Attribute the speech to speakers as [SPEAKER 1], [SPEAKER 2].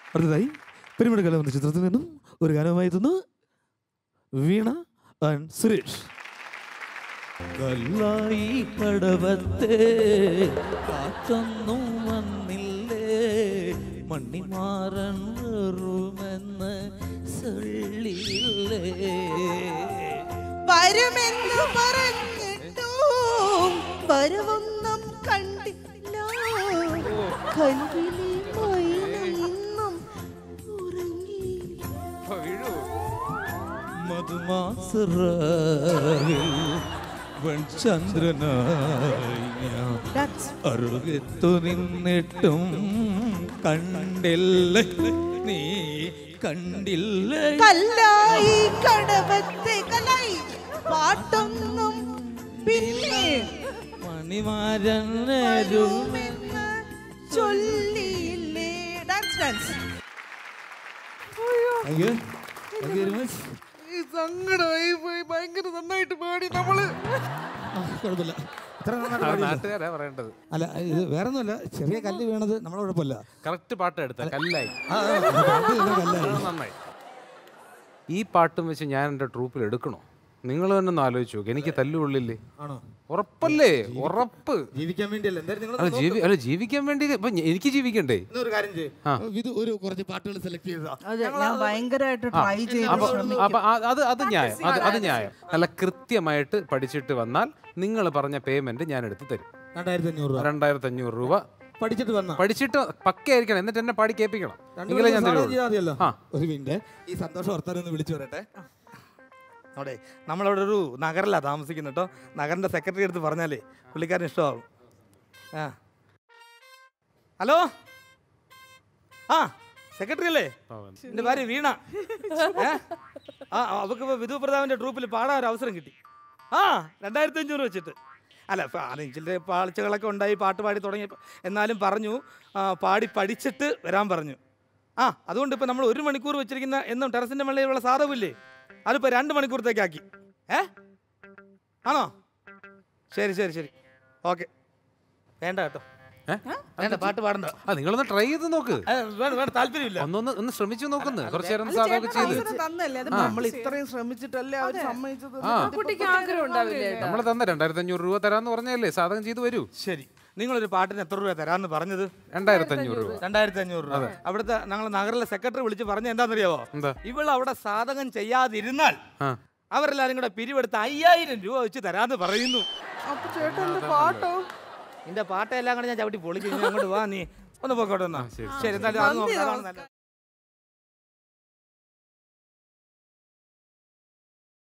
[SPEAKER 1] അടുത്തതായി പെരുമിട കലം എന്ന ചിത്രത്തിൽ നിന്നും ഒരു ഗാനവുമായി എത്തുന്നു വീണ ആൻഡ് സുരേഷ്
[SPEAKER 2] കല്ലായി കടവത്തെ കാത്തൊന്നും വന്നില്ലേ മണ്ണിമാറൻ വെറുമെന്ന് സൊല്ലില്ലേ
[SPEAKER 3] വരുമെന്ന് പറഞ്ഞിട്ടും വരവൊന്നും കണ്ടില്ല കൽവിലെ മൈന ഇന്നും ഉറങ്ങി
[SPEAKER 2] മധുമാസറാവിൽ വെൺചന്ദ്രനായി ഞാൻ അറുകത്തു നിന്നിട്ടും കണ്ടില്ല നീ കണ്ടില്ല
[SPEAKER 3] കല്ലായി കടവത്തെ കലായി പാട്ടൊന്നും പിന്നെ
[SPEAKER 2] മണിമാരൻ
[SPEAKER 3] വരുമെന്ന് ചൊല്ലിയില്ലേ dance dance
[SPEAKER 1] thank you thank you very much
[SPEAKER 3] സങ്കടമായി പോയി ഭയങ്കര നന്നായിട്ട് പാടി നമ്മള്
[SPEAKER 1] കുഴപ്പമില്ല ഇത്ര നന്നായിട്ട് പാടിയല്ലോ.
[SPEAKER 4] നാട്ടുകാരാ പറയേണ്ടത്
[SPEAKER 1] അല്ല ഇത് വേറെ ഒന്നുമല്ല ചെറിയ കല്ല് വീണത് നമ്മളെ കുഴപ്പമില്ല
[SPEAKER 4] കറക്റ്റ് പാട്ട് എടുത്ത കല്ലായി
[SPEAKER 1] ആ, ആ, പാട്ട് വീണ കല്ലായി.
[SPEAKER 4] അത് നന്നായി ഈ പാട്ടും വെച്ച് ഞാൻ എൻ്റെ ട്രൂപ്പിൽ എടുക്കണോ നിങ്ങൾ തന്നെ ഒന്ന് ആലോചിച്ച് നോക്ക് എനിക്ക് തല്ലുകൊള്ളില്ലേ
[SPEAKER 1] ആണോ
[SPEAKER 4] ഉറപ്പല്ലേ ഉറപ്പ്
[SPEAKER 1] ജീവിക്കാൻ വേണ്ടിയല്ല എന്തായാലും നിങ്ങൾ
[SPEAKER 4] അല്ല ജീവി അല്ല ജീവിക്കാൻ വേണ്ടി ഇപ്പൊ ഞ- എനിക്ക് ജീവിക്കണ്ടേ
[SPEAKER 1] ഒരു കാര്യം
[SPEAKER 4] ആ.
[SPEAKER 1] ചെയ്യും ഇത് ഒരു കുറച്ച് പാട്ടുകൾ സെലക്ട് ചെയ്തതാ
[SPEAKER 3] അതെ ഞാൻ ഭയങ്കരമായിട്ട് ട്രൈ ചെയ്ത്
[SPEAKER 4] അപ്പൊ
[SPEAKER 3] ശ്രമിക്കും
[SPEAKER 4] അപ്പൊ ആ- അത് അത് ന്യായം അത് അത് ന്യായം നല്ല കൃത്യമായിട്ട് പഠിച്ചിട്ട് വന്നാൽ നിങ്ങൾ പറഞ്ഞ പേയ്മെന്റ് ഞാൻ എടുത്ത് തരും
[SPEAKER 1] രണ്ടായിരത്തി അഞ്ഞൂറ് രൂപ
[SPEAKER 4] രണ്ടായിരത്തി അഞ്ഞൂറ് രൂപ
[SPEAKER 1] പഠിച്ചിട്ട് വന്ന
[SPEAKER 4] പഠിച്ചിട്ട് പക്കയായിരിക്കണം എന്നിട്ട് എന്നെ പാടി കേൾപ്പിക്കണം എങ്കിലേ ഞാൻ തരുള്ളൂ
[SPEAKER 1] മതിയല്ലോ
[SPEAKER 4] ആ.
[SPEAKER 1] ഒരു മിനിറ്റ് ഈ സന്തോഷ വർത്താനം ഒന്ന് വിളിച്ചു വരട്ടെ അവിടെ നമ്മളവിടെ ഒരു നഗറിലാണ് താമസിക്കുന്നത് കേട്ടോ നഗറിന്റെ സെക്രട്ടറി എടുത്ത് പറഞ്ഞാലേ പുള്ളിക്കാരൻ ഇഷ്ടമാവും ആ ഹലോ ആ സെക്രട്ടറി അല്ലേ എൻ്റെ ഭാര്യ വീണ ഏ? ആ അവൾക്ക് ഇപ്പോൾ വിധു പ്രതാപിൻ്റെ ട്രൂപ്പിൽ പാടാൻ ഒരു അവസരം കിട്ടി ആ രണ്ടായിരത്തി അഞ്ഞൂറ് വെച്ചിട്ട് അല്ല ചില പാളിച്ചകളൊക്കെ ഉണ്ടായി പാട്ട് പാടി തുടങ്ങിയപ്പോൾ എന്നാലും പറഞ്ഞു ആ, പാടി പഠിച്ചിട്ട് വരാൻ പറഞ്ഞു ആ അതുകൊണ്ട് ഇപ്പോൾ നമ്മൾ ഒരു മണിക്കൂർ വെച്ചിരിക്കുന്ന എന്നും ടെറസിൻ്റെ വെള്ളയിലുള്ള സാധനമില്ലേ അതിപ്പോൾ രണ്ട് മണിക്കൂറത്തേക്കാക്കി ഏ ആണോ ശരി ശരി ശരി ഓക്കെ വേണ്ട കേട്ടോ
[SPEAKER 4] ഏ?
[SPEAKER 1] വേണ്ട പാട്ട് പാടണ്ട
[SPEAKER 4] ആ നിങ്ങളൊന്ന് ട്രൈ ചെയ്ത് നോക്ക്
[SPEAKER 1] ഏ, വേണ്ട വേണ്ട താല്പര്യമില്ല
[SPEAKER 4] ഒന്നൊന്ന് ഒന്ന് ശ്രമിച്ചു നോക്കുന്നു കുറച്ചു നേരം സാധനമൊക്കെ ചെയ്ത്
[SPEAKER 3] തന്നല്ലേ അത് നമ്മൾ ഇത്രയും ശ്രമിച്ചിട്ടല്ലേ അവർ സമ്മതിച്ചത്
[SPEAKER 4] ആ
[SPEAKER 5] കുട്ടിക്ക് ആഗ്രഹം ഉണ്ടാവില്ലേ ഏട്ടാ?
[SPEAKER 4] നമ്മൾ തന്നെ രണ്ടായിരത്തി അഞ്ഞൂറ് രൂപ തരാന്ന് പറഞ്ഞല്ലേ സാധകം ചെയ്ത് വരൂ
[SPEAKER 1] ശരി നിങ്ങളൊരു പാട്ടിന് എത്ര രൂപ തരാമെന്ന് പറഞ്ഞത്
[SPEAKER 4] രണ്ടായിരത്തി അഞ്ഞൂറ് രൂപ
[SPEAKER 1] രണ്ടായിരത്തി അഞ്ഞൂറ് രൂപ അവിടുത്തെ ഞങ്ങൾ നഗറിലെ സെക്രട്ടറി വിളിച്ച് പറഞ്ഞ എന്താണെന്നറിയാവോ
[SPEAKER 4] എന്താ
[SPEAKER 1] ഇവൾ അവിടെ സാധകം ചെയ്യാതിരുന്നാൽ
[SPEAKER 4] ആ
[SPEAKER 1] അവരെല്ലാരും കൂടെ പിരിവെടുത്ത് അയ്യായിരം രൂപ വെച്ച് തരാന്ന് പറയുന്നു
[SPEAKER 3] അപ്പൊ ചേട്ടന്റെ പാട്ടോ
[SPEAKER 1] നിന്റെ പാട്ടെല്ലാം കൂടെ ഞാൻ ചവിട്ടി പൊളിച്ച് ഇനി അങ്ങോട്ട് വാ നീ ഒന്ന് പോക്കോട്ടെ എന്നാ ശരി എന്നാലും അത് നോക്കാം അതാണ് നല്ലത്